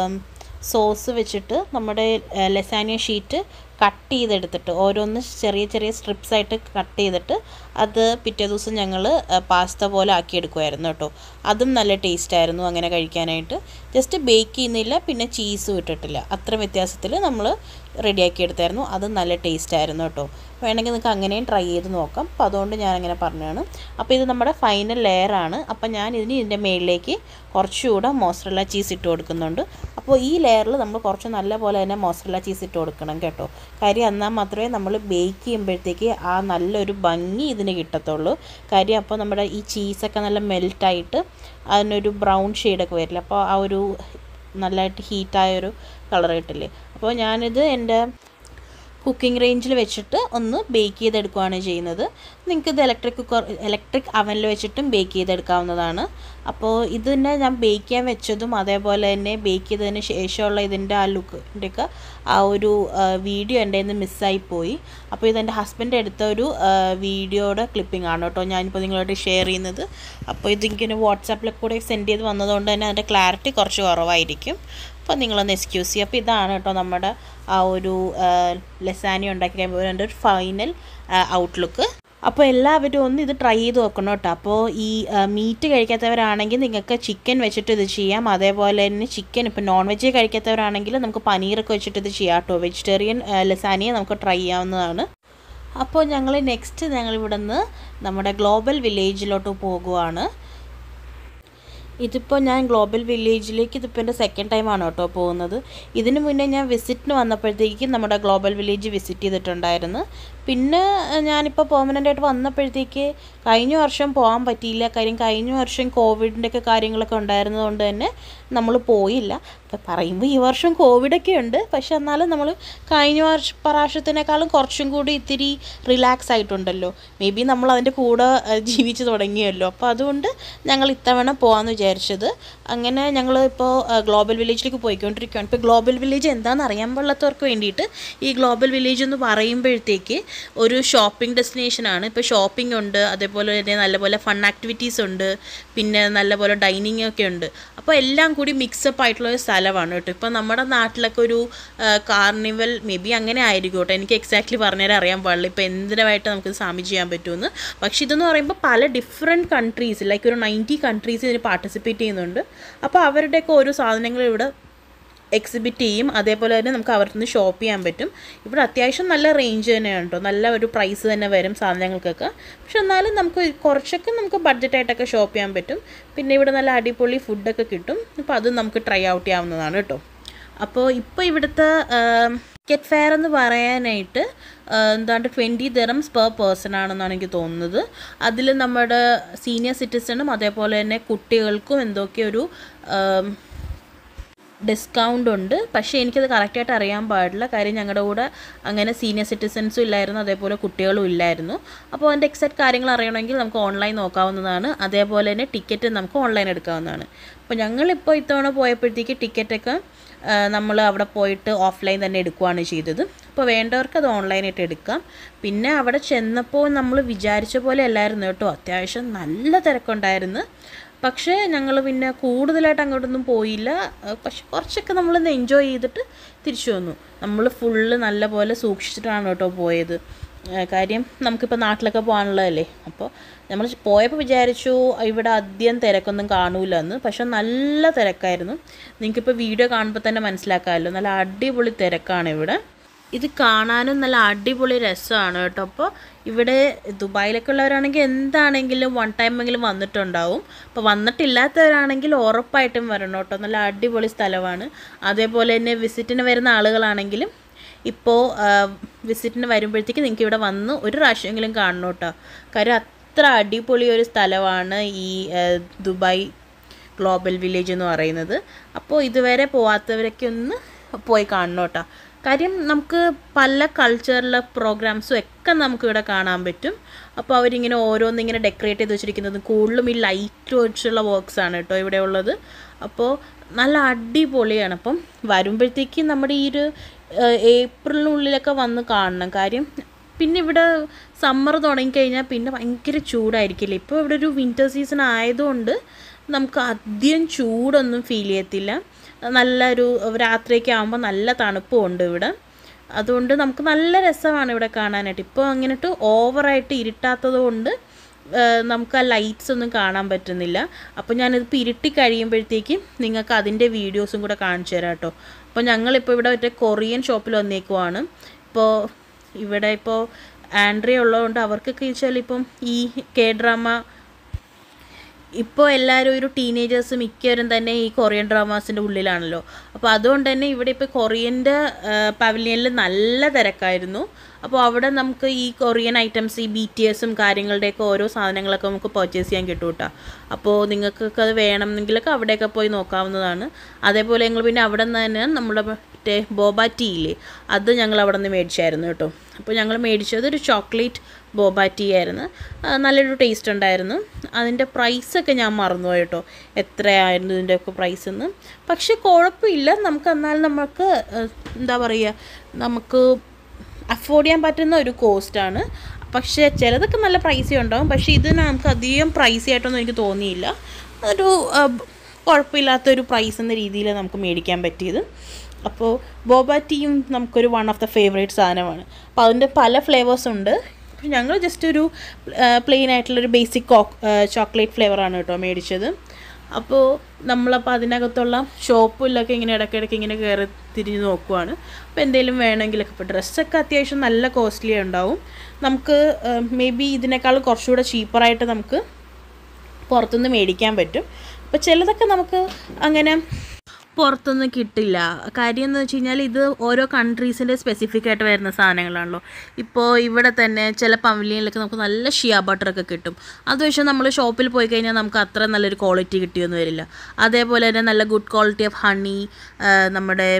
സോസ് വെച്ചിട്ട് നമ്മുടെ ലസാനിയ ഷീറ്റ് കട്ട് ചെയ്തെടുത്തിട്ട് ഓരോന്ന് ചെറിയ ചെറിയ സ്ട്രിപ്സ് ആയിട്ട് കട്ട് ചെയ്തിട്ട് അത് പിറ്റേ ദിവസം ഞങ്ങൾ പാസ്ത പോലെ ആക്കിയെടുക്കുമായിരുന്നു കേട്ടോ അതും നല്ല ടേസ്റ്റ് ആയിരുന്നു അങ്ങനെ കഴിക്കാനായിട്ട് ജസ്റ്റ് ബേക്ക് ചെയ്യുന്നില്ല പിന്നെ ചീസും ഇട്ടിട്ടില്ല അത്ര വ്യത്യാസത്തിൽ നമ്മൾ റെഡിയാക്കി എടുത്തായിരുന്നു അത് നല്ല ടേസ്റ്റ് ആയിരുന്നു കേട്ടോ വേണമെങ്കിൽ നിങ്ങൾക്ക് അങ്ങനെയും ട്രൈ ചെയ്ത് നോക്കാം അപ്പോൾ അതുകൊണ്ട് ഞാൻ അങ്ങനെ പറഞ്ഞതാണ് അപ്പോൾ ഇത് നമ്മുടെ ഫൈനൽ ലെയർ ആണ് അപ്പോൾ ഞാൻ ഇതിന് ഇതിൻ്റെ മേളിലേക്ക് കുറച്ചുകൂടെ മോസറല്ല ചീസ് ഇട്ട് കൊടുക്കുന്നുണ്ട് അപ്പോൾ ഈ ലെയറിൽ നമ്മൾ കുറച്ച് നല്ല പോലെ തന്നെ മോസറല്ല ചീസ് ഇട്ട് കൊടുക്കണം കേട്ടോ കാര്യം എന്നാൽ മാത്രമേ നമ്മൾ ബേക്ക് ചെയ്യുമ്പോഴത്തേക്ക് ആ നല്ലൊരു ഭംഗി ഇതിന് കിട്ടത്തുള്ളൂ കാര്യം അപ്പോൾ നമ്മുടെ ഈ ചീസൊക്കെ നല്ല മെൽറ്റായിട്ട് അതിനൊരു ബ്രൗൺ ഷെയ്ഡൊക്കെ വരില്ല അപ്പോൾ ആ ഒരു നല്ലതായിട്ട് ഹീറ്റായൊരു കളർ കിട്ടില്ലേ അപ്പോൾ ഞാനിത് എൻ്റെ കുക്കിംഗ് റേഞ്ചിൽ വെച്ചിട്ട് ഒന്ന് ബേക്ക് ചെയ്തെടുക്കുകയാണ് ചെയ്യുന്നത് നിങ്ങൾക്ക് ഇത് ഇലക്ട്രിക് കുക്കർ ഇലക്ട്രിക് അവനിൽ വെച്ചിട്ടും ബേക്ക് ചെയ്തെടുക്കാവുന്നതാണ് അപ്പോൾ ഇതിനെ ഞാൻ ബേക്ക് ചെയ്യാൻ വെച്ചതും അതേപോലെ തന്നെ ബേക്ക് ചെയ്തതിന് ശേഷമുള്ള ഇതിൻ്റെ ആ ലുക്കിൻ്റെയൊക്കെ ആ ഒരു വീഡിയോ എൻ്റെ നിന്ന് മിസ്സായി പോയി അപ്പോൾ ഇതെൻ്റെ ഹസ്ബൻഡ് എടുത്ത ഒരു വീഡിയോയുടെ ക്ലിപ്പിംഗ് ആണ് കേട്ടോ ഞാനിപ്പോൾ നിങ്ങളോട് ഷെയർ ചെയ്യുന്നത് അപ്പോൾ ഇതിങ്ങനെ വാട്സാപ്പിൽ കൂടെ സെൻഡ് ചെയ്ത് വന്നതുകൊണ്ട് തന്നെ അതിൻ്റെ ക്ലാരിറ്റി കുറച്ച് കുറവായിരിക്കും അപ്പോൾ നിങ്ങളൊന്ന് എക്സ്ക്യൂസ് ചെയ്യുക അപ്പോൾ ഇതാണ് കേട്ടോ നമ്മുടെ ആ ഒരു ലെസാനി ഉണ്ടാക്കി കഴിയുമ്പോൾ എൻ്റെ ഒരു ഫൈനൽ ഔട്ട്ലുക്ക് അപ്പോൾ എല്ലാവരും ഒന്ന് ഇത് ട്രൈ ചെയ്ത് നോക്കണം കേട്ടോ അപ്പോൾ ഈ മീറ്റ് കഴിക്കാത്തവരാണെങ്കിൽ നിങ്ങൾക്ക് ചിക്കൻ വെച്ചിട്ട് ഇത് ചെയ്യാം അതേപോലെ തന്നെ ചിക്കൻ ഇപ്പോൾ നോൺ വെജ് കഴിക്കാത്തവരാണെങ്കിൽ നമുക്ക് പനീറൊക്കെ വെച്ചിട്ട് ഇത് ചെയ്യാം കേട്ടോ വെജിറ്റേറിയൻ ലെസാനിയെ നമുക്ക് ട്രൈ ചെയ്യാവുന്നതാണ് അപ്പോൾ ഞങ്ങൾ നെക്സ്റ്റ് ഞങ്ങൾ ഇവിടെ നിന്ന് നമ്മുടെ ഗ്ലോബൽ വില്ലേജിലോട്ട് പോകുവാണ് ഇതിപ്പോൾ ഞാൻ ഗ്ലോബൽ വില്ലേജിലേക്ക് ഇതിപ്പോൾ എൻ്റെ സെക്കൻഡ് ടൈമാണ് കേട്ടോ പോകുന്നത് ഇതിന് മുന്നേ ഞാൻ വിസിറ്റിന് വന്നപ്പോഴത്തേക്കും നമ്മുടെ ഗ്ലോബൽ വില്ലേജ് വിസിറ്റ് ചെയ്തിട്ടുണ്ടായിരുന്നു പിന്നെ ഞാനിപ്പോൾ പെർമനൻ്റ് ആയിട്ട് വന്നപ്പോഴത്തേക്ക് കഴിഞ്ഞ വർഷം പോകാൻ പറ്റിയില്ല കാര്യം കഴിഞ്ഞ വർഷം കോവിഡിൻ്റെ ഒക്കെ കാര്യങ്ങളൊക്കെ ഉണ്ടായിരുന്നതുകൊണ്ട് തന്നെ നമ്മൾ പോയില്ല അപ്പോൾ പറയുമ്പോൾ ഈ വർഷം കോവിഡൊക്കെ ഉണ്ട് പക്ഷെ എന്നാലും നമ്മൾ കഴിഞ്ഞ വർഷ പ്രാവശ്യത്തിനേക്കാളും കുറച്ചും കൂടി ഇത്തിരി റിലാക്സ് ആയിട്ടുണ്ടല്ലോ മേ ബി നമ്മൾ അതിൻ്റെ കൂടെ ജീവിച്ച് തുടങ്ങിയല്ലോ അപ്പോൾ അതുകൊണ്ട് ഞങ്ങൾ ഇത്തവണ പോകാമെന്ന് വിചാരിച്ചത് അങ്ങനെ ഞങ്ങൾ ഇപ്പോൾ ഗ്ലോബൽ വില്ലേജിലേക്ക് പോയിക്കൊണ്ടിരിക്കുകയാണ് ഇപ്പോൾ ഗ്ലോബൽ വില്ലേജ് എന്താണെന്ന് അറിയാൻ പാടില്ലാത്തവർക്ക് വേണ്ടിയിട്ട് ഈ ഗ്ലോബൽ വില്ലേജ് എന്ന് പറയുമ്പോഴത്തേക്ക് ഒരു ഷോപ്പിംഗ് ഡെസ്റ്റിനേഷനാണ് ഇപ്പോൾ ഷോപ്പിംഗ് ഉണ്ട് അതേപോലെ തന്നെ നല്ലപോലെ ഫൺ ആക്ടിവിറ്റീസ് ഉണ്ട് പിന്നെ നല്ലപോലെ ഡൈനിങ് ഒക്കെ ഉണ്ട് അപ്പോൾ എല്ലാം കൂടി മിക്സപ്പ് ആയിട്ടുള്ള ഒരു സ്ഥലമാണ് കേട്ടോ ഇപ്പോൾ നമ്മുടെ നാട്ടിലൊക്കെ ഒരു കാർണിവൽ മേ ബി അങ്ങനെ ആയിരിക്കും കേട്ടോ എനിക്ക് എക്സാക്ട്ലി പറഞ്ഞുതരാൻ അറിയാൻ പാടില്ല ഇപ്പോൾ എന്തിനായിട്ട് നമുക്ക് സാമി ചെയ്യാൻ പറ്റുമെന്ന് പക്ഷേ ഇതെന്ന് പറയുമ്പോൾ പല ഡിഫറെൻറ്റ് കൺട്രീസ് ലൈക്ക് ഒരു നയൻറ്റി കൺട്രീസ് ഇതിന് പാർട്ടിസിപ്പേറ്റ് ചെയ്യുന്നുണ്ട് അപ്പോൾ അവരുടെയൊക്കെ ഓരോ സാധനങ്ങൾ ഇവിടെ എക്സിബിറ്റ് ചെയ്യും അതേപോലെ തന്നെ നമുക്ക് അവരുടെ നിന്ന് ഷോപ്പ് ചെയ്യാൻ പറ്റും ഇവിടെ അത്യാവശ്യം നല്ല റേഞ്ച് തന്നെയാണ് കേട്ടോ നല്ല ഒരു പ്രൈസ് തന്നെ വരും സാധനങ്ങൾക്കൊക്കെ പക്ഷെ എന്നാലും നമുക്ക് കുറച്ചൊക്കെ നമുക്ക് ബഡ്ജറ്റായിട്ടൊക്കെ ഷോപ്പ് ചെയ്യാൻ പറ്റും പിന്നെ ഇവിടെ നല്ല അടിപൊളി ഫുഡൊക്കെ കിട്ടും അപ്പോൾ അതും നമുക്ക് ട്രൈ ഔട്ട് ചെയ്യാവുന്നതാണ് കേട്ടോ അപ്പോൾ ഇപ്പോൾ ഇവിടുത്തെ ടിക്കറ്റ് ഫെയർ എന്ന് പറയാനായിട്ട് എന്താണ്ട് ട്വൻറ്റി ദിറംസ് പെർ പേഴ്സൺ ആണെന്നാണ് എനിക്ക് തോന്നുന്നത് അതിൽ നമ്മുടെ സീനിയർ സിറ്റിസണും അതേപോലെ തന്നെ കുട്ടികൾക്കും എന്തൊക്കെ ഒരു ഡിസ്കൗണ്ട് ഉണ്ട് പക്ഷേ എനിക്കത് കറക്റ്റായിട്ട് അറിയാൻ പാടില്ല കാര്യം ഞങ്ങളുടെ കൂടെ അങ്ങനെ സീനിയർ സിറ്റിസൺസും ഇല്ലായിരുന്നു അതേപോലെ കുട്ടികളും ഇല്ലായിരുന്നു അപ്പോൾ അതിൻ്റെ എക്സാക്ട് കാര്യങ്ങൾ അറിയണമെങ്കിൽ നമുക്ക് ഓൺലൈൻ നോക്കാവുന്നതാണ് അതേപോലെ തന്നെ ടിക്കറ്റ് നമുക്ക് ഓൺലൈൻ എടുക്കാവുന്നതാണ് അപ്പോൾ ഞങ്ങളിപ്പോൾ ഇത്തവണ പോയപ്പോഴത്തേക്ക് ടിക്കറ്റൊക്കെ നമ്മൾ അവിടെ പോയിട്ട് ഓഫ്ലൈൻ തന്നെ എടുക്കുകയാണ് ചെയ്തത് അപ്പോൾ വേണ്ടവർക്ക് അത് ഓൺലൈനായിട്ട് എടുക്കാം പിന്നെ അവിടെ ചെന്നപ്പോൾ നമ്മൾ വിചാരിച്ച പോലെ അല്ലായിരുന്നു കേട്ടോ അത്യാവശ്യം നല്ല തിരക്കുണ്ടായിരുന്നു പക്ഷേ ഞങ്ങൾ പിന്നെ കൂടുതലായിട്ട് അങ്ങോട്ടൊന്നും പോയില്ല പക്ഷെ കുറച്ചൊക്കെ നമ്മളൊന്ന് എൻജോയ് ചെയ്തിട്ട് തിരിച്ചു വന്നു നമ്മൾ ഫുള്ള് നല്ല പോലെ സൂക്ഷിച്ചിട്ടാണ് കേട്ടോ പോയത് ഏഹ് കാര്യം നമുക്കിപ്പോൾ നാട്ടിലൊക്കെ പോകാനുള്ളതല്ലേ അപ്പോൾ നമ്മൾ പോയപ്പോൾ വിചാരിച്ചു ഇവിടെ അധികം തിരക്കൊന്നും കാണൂല എന്ന് പക്ഷെ നല്ല തിരക്കായിരുന്നു നിങ്ങൾക്കിപ്പോൾ വീഡിയോ കാണുമ്പോൾ തന്നെ മനസ്സിലാക്കാമല്ലോ നല്ല അടിപൊളി തിരക്കാണ് ഇവിടെ ഇത് കാണാനും നല്ല അടിപൊളി രസമാണ് കേട്ടോ അപ്പോൾ ഇവിടെ ദുബായിലൊക്കെ ഉള്ളവരാണെങ്കിൽ എന്താണെങ്കിലും വൺ ടൈമെങ്കിലും വന്നിട്ടുണ്ടാവും അപ്പോൾ വന്നിട്ടില്ലാത്തവരാണെങ്കിൽ ഉറപ്പായിട്ടും വരണം കേട്ടോ നല്ല അടിപൊളി സ്ഥലമാണ് അതേപോലെ തന്നെ വിസിറ്റിന് വരുന്ന ആളുകളാണെങ്കിലും ഇപ്പോൾ വിസിറ്റിന് വരുമ്പോഴത്തേക്ക് നിങ്ങൾക്ക് ഇവിടെ വന്ന് ഒരു പ്രാവശ്യമെങ്കിലും കാണണം കേട്ടോ കാര്യം അത്ര അടിപൊളി ഒരു സ്ഥലമാണ് ഈ ആ, ദുബായ് ഗ്ലോബൽ വില്ലേജ് എന്ന് പറയുന്നത് അപ്പോൾ ഇതുവരെ പോവാത്തവരൊക്കെ ഒന്ന് പോയി കാണണം കേട്ടോ കാര്യം നമുക്ക് പല കൾച്ചറിലെ പ്രോഗ്രാംസും ഒക്കെ നമുക്ക് ഇവിടെ കാണാൻ പറ്റും അപ്പോൾ അവരിങ്ങനെ ഓരോന്നിങ്ങനെ ഡെക്കറേറ്റ് ചെയ്ത് വെച്ചിരിക്കുന്നത് കൂടുതലും ഈ ലൈറ്റ് വെച്ചുള്ള വർക്ക്സ് ആണ് കേട്ടോ ഇവിടെ ഉള്ളത് അപ്പോൾ നല്ല അടിപൊളിയാണ് അപ്പം വരുമ്പോഴത്തേക്കും നമ്മുടെ ഈ ഒരു ഏഹ്, ഏപ്രിലിനുള്ളിലൊക്കെ വന്ന് കാണണം കാര്യം പിന്നെ ഇവിടെ സമ്മർ തുടങ്ങിക്കഴിഞ്ഞാൽ പിന്നെ ഭയങ്കര ചൂടായിരിക്കില്ല ഇപ്പോൾ ഇവിടെ ഒരു വിൻ്റർ സീസൺ ആയതുകൊണ്ട് നമുക്ക് അധികം ചൂടൊന്നും ഫീൽ ചെയ്യത്തില്ല നല്ലൊരു രാത്രിയൊക്കെ ആകുമ്പോൾ നല്ല തണുപ്പും ഉണ്ട് ഇവിടെ അതുകൊണ്ട് നമുക്ക് നല്ല രസമാണ് ഇവിടെ കാണാനായിട്ട് ഇപ്പോൾ അങ്ങനെട്ട് ഓവറായിട്ട് ഇരുട്ടാത്തത് കൊണ്ട് ഏഹ് നമുക്ക് ആ ലൈറ്റ്സ് ഒന്നും കാണാൻ പറ്റുന്നില്ല അപ്പോൾ ഞാനിതിപ്പോൾ ഇരുട്ടി കഴിയുമ്പോഴത്തേക്കും നിങ്ങൾക്ക് അതിൻ്റെ വീഡിയോസും കൂടെ കാണിച്ചു തരാം കേട്ടോ അപ്പോൾ ഞങ്ങളിപ്പോൾ ഇവിടെ മറ്റേ കൊറിയൻ ഷോപ്പിൽ വന്നേക്കുവാണ് ഇപ്പോൾ ഇവിടെ ഇപ്പോൾ ആൻഡ്രിയ ഉള്ളതുകൊണ്ട് അവർക്കൊക്കെ വെച്ചാൽ ഇപ്പം ഈ കെ ഡ്രാമ ഇപ്പോൾ എല്ലാവരും ഒരു ടീനേജേഴ്സ് മിക്കവരും തന്നെ ഈ കൊറിയൻ ഡ്രാമാസിൻ്റെ ഉള്ളിലാണല്ലോ അപ്പോൾ അതുകൊണ്ട് തന്നെ ഇവിടെ ഇപ്പോൾ കൊറിയൻ്റെ പവലിയനിൽ നല്ല തിരക്കായിരുന്നു അപ്പോൾ അവിടെ നമുക്ക് ഈ കൊറിയൻ ഐറ്റംസ് ഈ ബി ടി എസും കാര്യങ്ങളുടെയൊക്കെ ഓരോ സാധനങ്ങളൊക്കെ നമുക്ക് പർച്ചേസ് ചെയ്യാൻ കിട്ടും കേട്ടോ അപ്പോൾ നിങ്ങൾക്കൊക്കെ അത് വേണമെന്നെങ്കിലൊക്കെ അവിടെയൊക്കെ പോയി നോക്കാവുന്നതാണ് അതേപോലെ ഞങ്ങൾ പിന്നെ അവിടെ നിന്ന് തന്നെ നമ്മുടെ മറ്റേ ബോബ ടീ ഇല്ലേ അത് ഞങ്ങൾ അവിടെ നിന്ന് മേടിച്ചായിരുന്നു കേട്ടോ അപ്പോൾ ഞങ്ങൾ മേടിച്ചത് ഒരു ചോക്ലേറ്റ് ബോബ ടീ ആയിരുന്നു ആ, നല്ലൊരു ടേസ്റ്റ് ഉണ്ടായിരുന്നു അതിൻ്റെ പ്രൈസൊക്കെ ഞാൻ മറന്നുപോയി കേട്ടോ എത്രയായിരുന്നു ഇതിൻ്റെയൊക്കെ പ്രൈസ് എന്ന് പക്ഷേ കുഴപ്പമില്ല നമുക്ക് എന്നാൽ നമുക്ക് ആ, എന്താ പറയുക നമുക്ക് അഫോർഡ് ചെയ്യാൻ പറ്റുന്ന ഒരു കോസ്റ്റാണ് പക്ഷേ ചിലതൊക്കെ നല്ല പ്രൈസി ഉണ്ടാവും പക്ഷേ ഇതിന് നമുക്ക് അധികം പ്രൈസി ആയിട്ടൊന്നും എനിക്ക് തോന്നിയില്ല ഒരു ആ, കുഴപ്പമില്ലാത്തൊരു പ്രൈസ് എന്ന രീതിയിൽ നമുക്ക് മേടിക്കാൻ പറ്റിയത് അപ്പോൾ ബോബ ടീയും നമുക്കൊരു വൺ ഓഫ് ദ ഫേവറേറ്റ് സാധനമാണ് അപ്പോൾ അതിൻ്റെ പല ഫ്ലേവേഴ്സ് ഉണ്ട് അപ്പോൾ ഞങ്ങൾ ജസ്റ്റ് ഒരു പ്ലെയിൻ ആയിട്ടുള്ളൊരു ബേസിക് ചോക്ലേറ്റ് ഫ്ലേവറാണ് കേട്ടോ മേടിച്ചത് അപ്പോൾ നമ്മളപ്പോൾ അതിനകത്തുള്ള ഷോപ്പിലൊക്കെ ഇങ്ങനെ ഇടയ്ക്കിടയ്ക്ക് ഇങ്ങനെ കയറി തിരിഞ്ഞ് നോക്കുവാണ് അപ്പോൾ എന്തെങ്കിലും വേണമെങ്കിലൊക്കെ ഇപ്പോൾ ഡ്രസ്സൊക്കെ അത്യാവശ്യം നല്ല കോസ്റ്റ്ലി ഉണ്ടാവും നമുക്ക് മേ ബി ഇതിനേക്കാൾ കുറച്ചുകൂടെ ചീപ്പറായിട്ട് നമുക്ക് പുറത്തുനിന്ന് മേടിക്കാൻ പറ്റും അപ്പോൾ ചിലതൊക്കെ നമുക്ക് അങ്ങനെ പുറത്തൊന്നും കിട്ടില്ല കാര്യം എന്ന് വെച്ച് കഴിഞ്ഞാൽ ഇത് ഓരോ കൺട്രീസിൻ്റെ സ്പെസിഫിക് ആയിട്ട് വരുന്ന സാധനങ്ങളാണല്ലോ ഇപ്പോൾ ഇവിടെ തന്നെ ചില പവലിയനിലൊക്കെ നമുക്ക് നല്ല ഷിയ ബട്ടറൊക്കെ കിട്ടും അത് പക്ഷേ നമ്മൾ ഷോപ്പിൽ പോയി കഴിഞ്ഞാൽ നമുക്ക് അത്ര നല്ലൊരു ക്വാളിറ്റി കിട്ടിയൊന്നും വരില്ല അതേപോലെ തന്നെ നല്ല ഗുഡ് ക്വാളിറ്റി ഓഫ് ഹണി നമ്മുടെ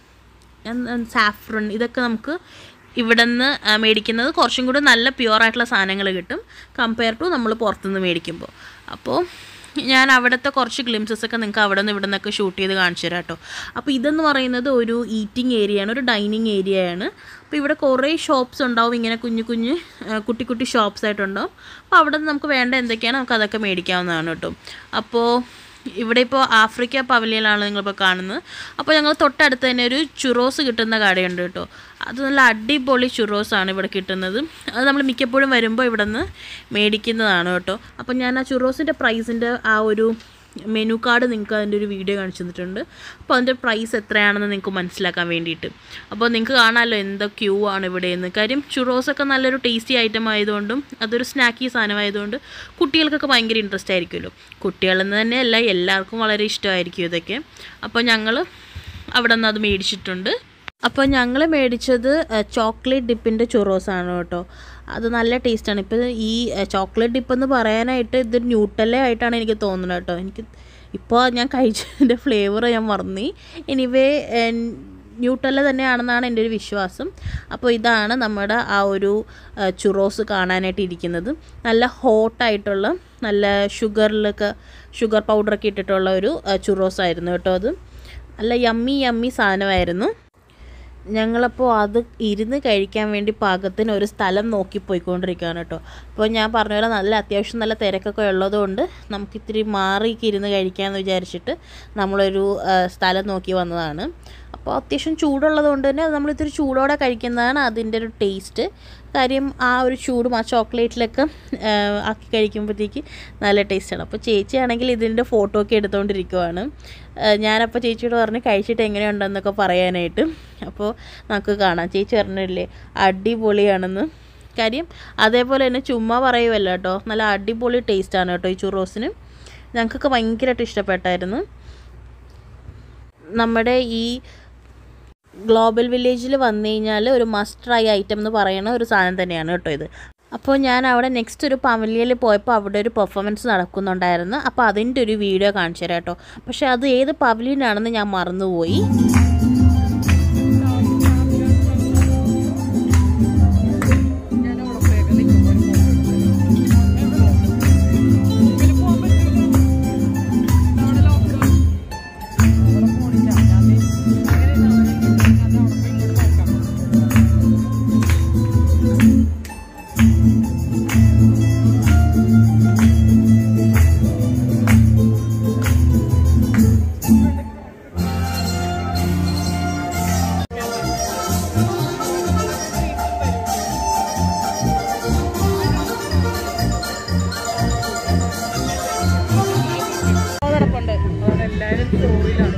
സാഫ്രൺ ഇതൊക്കെ നമുക്ക് ഇവിടെ നിന്ന് മേടിക്കുന്നത് കുറച്ചും കൂടി നല്ല പ്യുവർ ആയിട്ടുള്ള സാധനങ്ങൾ കിട്ടും കമ്പയർ ടു നമ്മൾ പുറത്തുനിന്ന് മേടിക്കുമ്പോൾ അപ്പോൾ ഞാൻ അവിടുത്തെ കുറച്ച് ഗ്ലിംസസ് ഒക്കെ നിങ്ങൾക്ക് അവിടെ നിന്ന് ഇവിടെ നിന്നൊക്കെ ഷൂട്ട് ചെയ്ത് കാണിച്ചു തരാം കേട്ടോ അപ്പോൾ ഇതെന്ന് പറയുന്നത് ഒരു ഈറ്റിംഗ് ഏരിയയാണ് ഒരു ഡൈനിങ് ഏരിയയാണ് അപ്പോൾ ഇവിടെ കുറേ ഷോപ്സ് ഉണ്ടാവും ഇങ്ങനെ കുഞ്ഞു കുഞ്ഞ് ആ, കുട്ടി കുട്ടി ഷോപ്സ് ആയിട്ടുണ്ടാവും അപ്പോൾ അവിടെ നിന്ന് നമുക്ക് വേണ്ട എന്തൊക്കെയാണ് നമുക്ക് അതൊക്കെ മേടിക്കാവുന്നതാണ് കേട്ടോ അപ്പോൾ ഇവിടെ ഇപ്പോൾ ആഫ്രിക്ക പവലിയനാണ് നിങ്ങളിപ്പോൾ കാണുന്നത് അപ്പോൾ ഞങ്ങൾ തൊട്ടടുത്ത് തന്നെ ഒരു ചുറോസ് കിട്ടുന്ന കടയുണ്ട് കേട്ടോ അത് നല്ല അടിപൊളി ചുറോസാണ് ഇവിടെ കിട്ടുന്നത് അത് നമ്മൾ മിക്കപ്പോഴും വരുമ്പോൾ ഇവിടെ നിന്ന് മേടിക്കുന്നതാണ് കേട്ടോ അപ്പോൾ ഞാൻ ആ ചുറോസിൻ്റെ പ്രൈസിൻ്റെ ആ ഒരു മെനു കാർഡ് നിങ്ങൾക്ക് അതിൻ്റെ ഒരു വീഡിയോ കാണിച്ചു തന്നിട്ടുണ്ട് അപ്പോൾ അതിൻ്റെ പ്രൈസ് എത്രയാണെന്ന് നിങ്ങൾക്ക് മനസ്സിലാക്കാൻ വേണ്ടിയിട്ട് അപ്പോൾ നിങ്ങൾക്ക് കാണാമല്ലോ എന്താ ക്യൂ ആണ് ഇവിടെയെന്ന് കാര്യം ചുറോസൊക്കെ നല്ലൊരു ടേസ്റ്റി ഐറ്റം ആയതുകൊണ്ടും അതൊരു സ്നാക്കി സാധനമായതുകൊണ്ട് കുട്ടികൾക്കൊക്കെ ഭയങ്കര ഇൻട്രസ്റ്റ് ആയിരിക്കുമല്ലോ കുട്ടികളെന്ന് തന്നെയല്ല എല്ലാവർക്കും വളരെ ഇഷ്ടമായിരിക്കും ഇതൊക്കെ അപ്പോൾ ഞങ്ങൾ അവിടെ നിന്ന് അത് മേടിച്ചിട്ടുണ്ട് അപ്പോൾ ഞങ്ങൾ മേടിച്ചത് ചോക്ലേറ്റ് ഡിപ്പിൻ്റെ ചുറോസാണ് കേട്ടോ അത് നല്ല ടേസ്റ്റാണ് ഇപ്പോൾ ഈ ചോക്ലേറ്റ് ഡിപ്പ് എന്ന് പറയാനായിട്ട് ഇത് ന്യൂട്ടല്ല ആയിട്ടാണ് എനിക്ക് തോന്നുന്നത് കേട്ടോ എനിക്ക് ഇപ്പോൾ ഞാൻ കഴിച്ചതിൻ്റെ ഫ്ലേവർ ഞാൻ മറന്നു എനിവേ ന്യൂട്ടല്ല തന്നെയാണെന്നാണ് എൻ്റെ ഒരു വിശ്വാസം അപ്പോൾ ഇതാണ് നമ്മുടെ ആ ഒരു ആ, ചുറോസ് കാണാനായിട്ട് ഇരിക്കുന്നത് നല്ല ഹോട്ടായിട്ടുള്ള നല്ല ഷുഗറിലൊക്കെ ഷുഗർ പൗഡറൊക്കെ ഇട്ടിട്ടുള്ള ഒരു ആ, ചുറോസ് ആയിരുന്നു കേട്ടോ അത് നല്ല യമ്മി യമ്മി സാധനമായിരുന്നു ഞങ്ങളപ്പോൾ അത് ഇരുന്ന് കഴിക്കാൻ വേണ്ടി പാകത്തിന് ഒരു സ്ഥലം നോക്കി പോയിക്കൊണ്ടിരിക്കുകയാണ് കേട്ടോ അപ്പോൾ ഞാൻ പറഞ്ഞ പോലെ നല്ല അത്യാവശ്യം നല്ല തിരക്കൊക്കെ ഉള്ളതുകൊണ്ട് നമുക്ക് ഇത്തിരി മാറിയൊക്കെ ഇരുന്ന് കഴിക്കാമെന്ന് വിചാരിച്ചിട്ട് നമ്മളൊരു ആ, സ്ഥലം നോക്കി വന്നതാണ് അപ്പോൾ അത്യാവശ്യം ചൂടുള്ളത് കൊണ്ട് തന്നെ നമ്മൾ ഇത്തിരി ചൂടോടെ കഴിക്കുന്നതാണ് അതിൻ്റെ ഒരു ടേസ്റ്റ് കാര്യം ആ ഒരു ചൂടും ആ ചോക്ലേറ്റിലൊക്കെ ആ, ആക്കി കഴിക്കുമ്പോഴത്തേക്ക് നല്ല ടേസ്റ്റാണ് അപ്പോൾ ചേച്ചിയാണെങ്കിൽ ഇതിൻ്റെ ഫോട്ടോ ഒക്കെ എടുത്തുകൊണ്ടിരിക്കുവാണ് ആ, ഞാനപ്പോൾ ചേച്ചിയോട് പറഞ്ഞ് കഴിച്ചിട്ട് എങ്ങനെയുണ്ടെന്നൊക്കെ പറയാനായിട്ട് അപ്പോൾ നമുക്ക് കാണാം ചേച്ചി പറഞ്ഞില്ലേ അടിപൊളിയാണെന്ന് കാര്യം അതേപോലെ തന്നെ ചുമ്മാ പറയുമല്ല കേട്ടോ നല്ല അടിപൊളി ടേസ്റ്റാണ് കേട്ടോ ഈ ചുറോസിന് ഞങ്ങൾക്കൊക്കെ ഭയങ്കരമായിട്ട് ഇഷ്ടപ്പെട്ടായിരുന്നു നമ്മുടെ ഈ ഗ്ലോബൽ വില്ലേജിൽ വന്നു കഴിഞ്ഞാൽ ഒരു മസ്റ്റ് ട്രൈ ഐറ്റം എന്ന് പറയുന്ന ഒരു സാധനം തന്നെയാണ് കേട്ടോ ഇത് അപ്പോൾ ഞാൻ അവിടെ നെക്സ്റ്റ് ഒരു പവലിയയിൽ പോയപ്പോൾ അവിടെ ഒരു പെർഫോമൻസ് നടക്കുന്നുണ്ടായിരുന്നു അപ്പോൾ അതിൻ്റെ ഒരു വീഡിയോ കാണിച്ചു തരാം കേട്ടോ പക്ഷേ അത് ഏത് പവലിയനാണെന്ന് ഞാൻ മറന്നുപോയി എല്ലാവരും സ്റ്റോറിയിലാണ്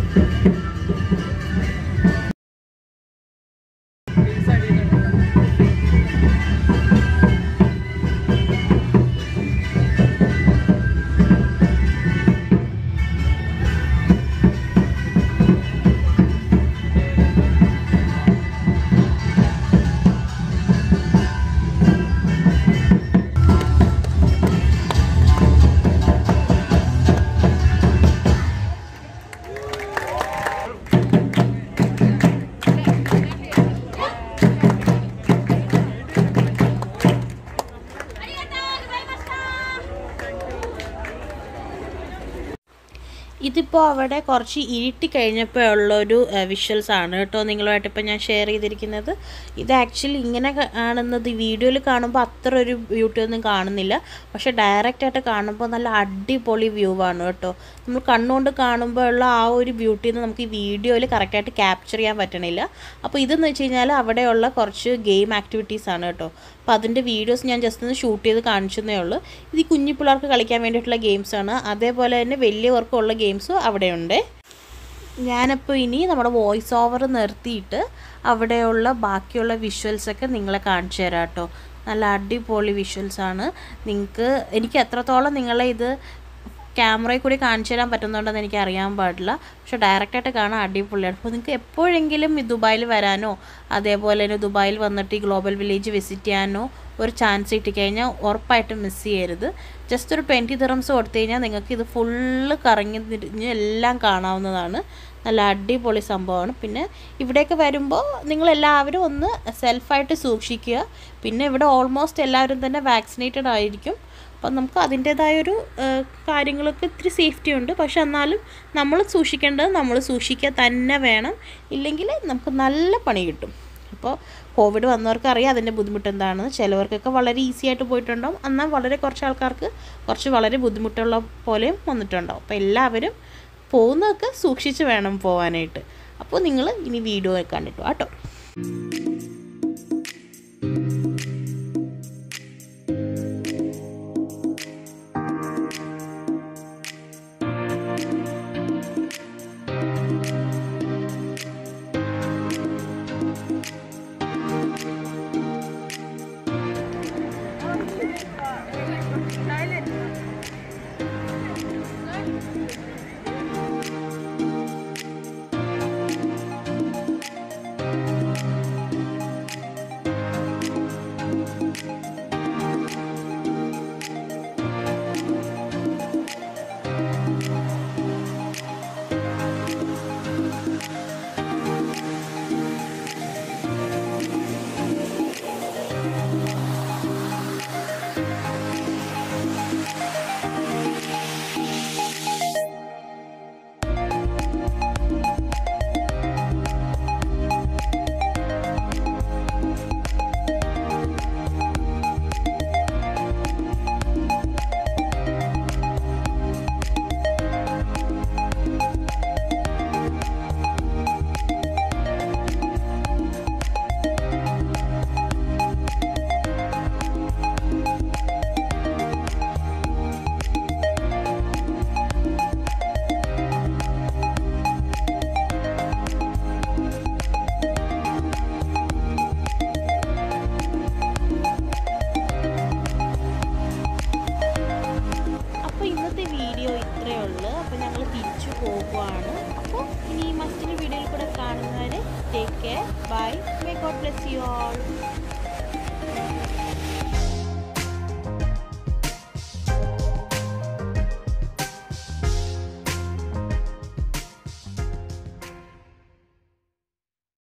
ഇതിപ്പോൾ അവിടെ കുറച്ച് ഇരുട്ടി കഴിഞ്ഞപ്പോൾ ഉള്ളൊരു വിഷ്വൽസ് ആണ് കേട്ടോ നിങ്ങളുമായിട്ട് ഇപ്പോൾ ഞാൻ ഷെയർ ചെയ്തിരിക്കുന്നത് ഇത് ആക്ച്വലി ഇങ്ങനെ ക- കാണുന്നത് വീഡിയോയിൽ കാണുമ്പോൾ അത്ര ഒരു ബ്യൂട്ടി ഒന്നും കാണുന്നില്ല പക്ഷേ ഡയറക്റ്റായിട്ട് കാണുമ്പോൾ നല്ല അടിപൊളി വ്യൂ ആണ് കേട്ടോ നമ്മൾ കണ്ണുകൊണ്ട് കാണുമ്പോൾ ഉള്ള ആ ഒരു ബ്യൂട്ടി ഒന്നും നമുക്ക് ഈ വീഡിയോയിൽ കറക്റ്റായിട്ട് ക്യാപ്ചർ ചെയ്യാൻ പറ്റണില്ല അപ്പോൾ ഇതെന്ന് വെച്ച് കഴിഞ്ഞാൽ അവിടെയുള്ള കുറച്ച് ഗെയിം ആക്ടിവിറ്റീസ് ആണ് കേട്ടോ അപ്പോൾ അതിൻ്റെ വീഡിയോസ് ഞാൻ ജസ്റ്റ് ഒന്ന് ഷൂട്ട് ചെയ്ത് കാണിച്ചതേ ഉള്ളൂ ഇത് ഈ കുഞ്ഞു പിള്ളേർക്ക് കളിക്കാൻ വേണ്ടിയിട്ടുള്ള ഗെയിംസാണ് അതേപോലെ തന്നെ വലിയവർക്കുള്ള ഗെയിംസും അവിടെയുണ്ട് ഞാനപ്പോൾ ഇനി നമ്മുടെ വോയിസ് ഓവർ നിർത്തിയിട്ട് അവിടെയുള്ള ബാക്കിയുള്ള വിഷ്വൽസൊക്കെ നിങ്ങളെ കാണിച്ചു തരാം കേട്ടോ നല്ല അടിപൊളി വിഷ്വൽസാണ് നിങ്ങൾക്ക് എനിക്ക് എത്രത്തോളം നിങ്ങളെ ഇത് ക്യാമറയിൽ കൂടി കാണിച്ചു തരാൻ പറ്റുന്നുണ്ടെന്ന് എനിക്ക് അറിയാൻ പാടില്ല പക്ഷെ ഡയറക്റ്റായിട്ട് കാണാൻ അടിപൊളിയാണ് അപ്പോൾ നിങ്ങൾക്ക് എപ്പോഴെങ്കിലും ഈ ദുബായിൽ വരാനോ അതേപോലെ തന്നെ ദുബായിൽ വന്നിട്ട് ഈ ഗ്ലോബൽ വില്ലേജ് വിസിറ്റ് ചെയ്യാനോ ഒരു ചാൻസ് കിട്ടിക്കഴിഞ്ഞാൽ ഉറപ്പായിട്ടും മിസ് ചെയ്യരുത് ജസ്റ്റ് ഒരു ട്വൻറ്റി ദിറംസ് കൊടുത്തു കഴിഞ്ഞാൽ നിങ്ങൾക്ക് ഇത് ഫുള്ള് കറങ്ങി തിരിഞ്ഞ് എല്ലാം കാണാവുന്നതാണ് നല്ല അടിപൊളി സംഭവമാണ് പിന്നെ ഇവിടേക്ക് വരുമ്പോൾ നിങ്ങളെല്ലാവരും ഒന്ന് സെൽഫായിട്ട് സൂക്ഷിക്കുക പിന്നെ ഇവിടെ ഓൾമോസ്റ്റ് എല്ലാവരും തന്നെ വാക്സിനേറ്റഡ് ആയിരിക്കും അപ്പം നമുക്ക് അതിൻ്റേതായൊരു ഏഹ്, കാര്യങ്ങളൊക്കെ ഇത്തിരി സേഫ്റ്റി ഉണ്ട് പക്ഷെ എന്നാലും നമ്മൾ സൂക്ഷിക്കേണ്ടത് നമ്മൾ സൂക്ഷിക്കുക തന്നെ വേണം ഇല്ലെങ്കിൽ നമുക്ക് നല്ല പണി കിട്ടും അപ്പോൾ കോവിഡ് വന്നവർക്ക് അറിയാം അതിൻ്റെ ബുദ്ധിമുട്ട് എന്താണെന്ന് ചിലവർക്കൊക്കെ വളരെ ഈസി ആയിട്ട് പോയിട്ടുണ്ടാവും എന്നാൽ വളരെ കുറച്ച് ആൾക്കാർക്ക് കുറച്ച് വളരെ ബുദ്ധിമുട്ടുള്ള പോലെയും വന്നിട്ടുണ്ടാവും അപ്പോൾ എല്ലാവരും പോകുന്നതൊക്കെ സൂക്ഷിച്ച് വേണം പോകാനായിട്ട് അപ്പോൾ നിങ്ങൾ ഇനി വീഡിയോ കണ്ടിട്ടു കേട്ടോ പോകുവാണ് അപ്പോൾ ഇനി മറ്റൊരു വീഡിയോയിൽ കൂടെ കാണുന്നവരെ take care bye may God bless you all